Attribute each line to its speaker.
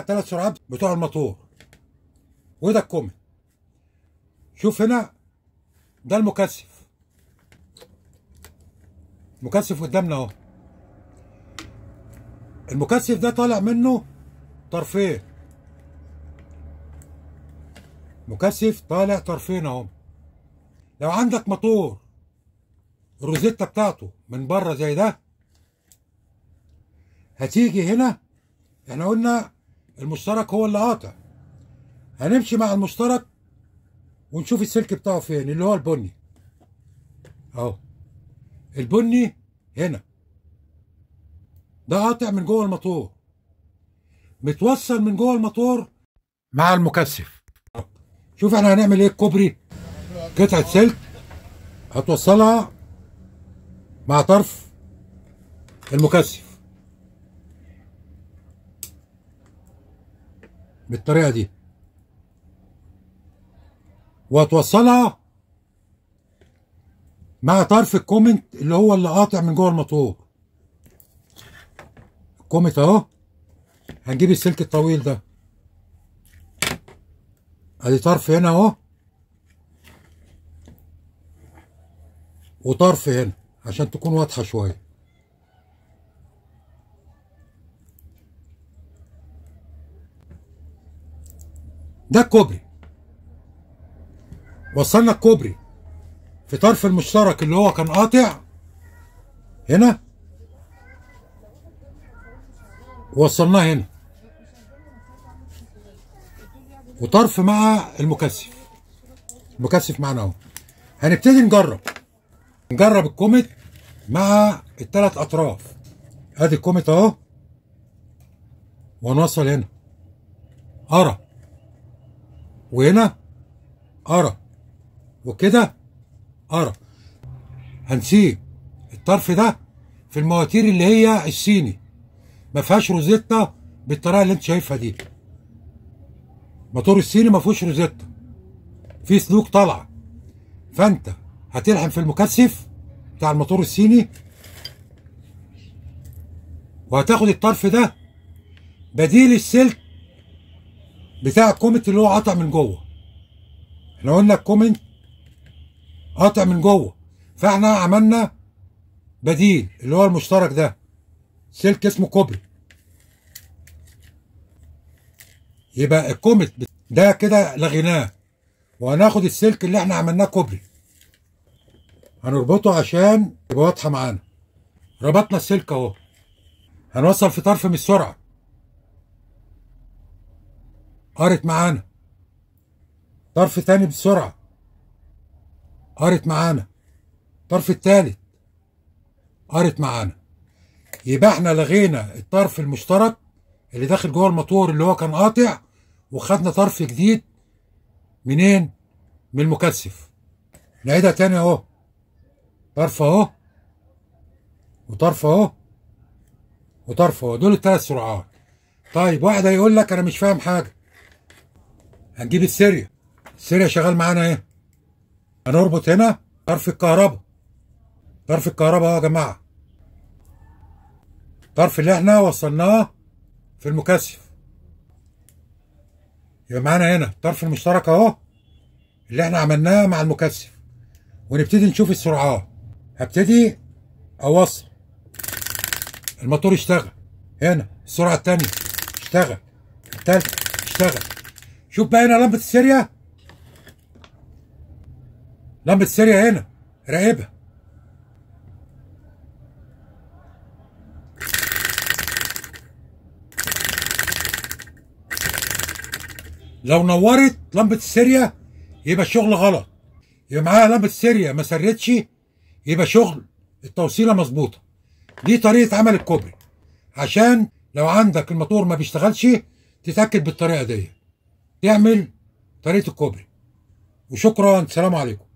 Speaker 1: الثلاث سرعات بتوع الموتور وده الكومن شوف هنا ده المكثف مكثف قدامنا اهو المكثف ده طالع منه طرفين مكثف طالع طرفين اهو لو عندك موتور الروزيتا بتاعته من بره زي ده هتيجي هنا احنا قلنا المشترك هو اللي قاطع هنمشي مع المشترك ونشوف السلك بتاعه فين اللي هو البني اهو البني هنا ده قاطع من جوه الموتور متوصل من جوه الموتور مع المكثف شوف احنا هنعمل ايه الكوبري قطعه سلك هتوصلها مع طرف المكثف بالطريقه دي وهتوصلها مع طرف الكومنت اللي هو اللي قاطع من جوه الموتور الكومنت اهو هنجيب السلك الطويل ده ادي طرف هنا اهو وطرف هنا عشان تكون واضحه شويه ده الكوبري وصلنا الكوبري في طرف المشترك اللي هو كان قاطع هنا وصلناه هنا وطرف مع المكثف المكثف معنا اهو هنبتدي نجرب نجرب الكوميت مع الثلاث اطراف ادي الكوميت اهو ونوصل هنا ارى وهنا ارى وكده ارى هنسيب الطرف ده في المواتير اللي هي الصيني ما فيهاش روزيتا بالطريقه اللي انت شايفها دي موتور الصيني ما فيهوش روزيتا في سلوك طالعه فانت هتلحم في المكثف بتاع الموتور الصيني وهتاخد الطرف ده بديل السلك بتاع الكومنت اللي هو قاطع من جوه احنا قلنا الكومنت قاطع من جوه فاحنا عملنا بديل اللي هو المشترك ده سلك اسمه كوبري يبقى الكومت ده كده لغيناه وهناخد السلك اللي احنا عملناه كوبري هنربطه عشان يبقى واضحه معانا ربطنا السلك اهو هنوصل في طرف من السرعه قرت معانا طرف تاني بسرعه قرت معانا الطرف التالت قرت معانا يبقى احنا لغينا الطرف المشترك اللي داخل جوه الموتور اللي هو كان قاطع وخدنا طرف جديد منين من المكثف نعيدها تاني اهو طرف اهو وطرف اهو وطرف اهو دول الثلاث سرعات طيب واحد هيقول لك انا مش فاهم حاجه هنجيب السيريا السيريا شغال معانا ايه هنربط هنا طرف الكهرباء طرف الكهرباء اهو يا جماعه الطرف اللي احنا وصلناه في المكثف يبقى معانا هنا الطرف المشترك اهو اللي احنا عملناه مع المكثف ونبتدي نشوف السرعات هبتدي اوصل الموتور اشتغل هنا السرعه الثانيه اشتغل الثالثه اشتغل شوف بقى هنا لمبه السيريا لمبه السيريا هنا راقبها لو نورت لمبة السيريا يبقى الشغل غلط يبقى معاها لمبة السيريا ما سرتش يبقى شغل التوصيلة مظبوطة دي طريقة عمل الكوبري عشان لو عندك الموتور ما بيشتغلش تتأكد بالطريقة دي تعمل طريقة الكوبري وشكرا سلام عليكم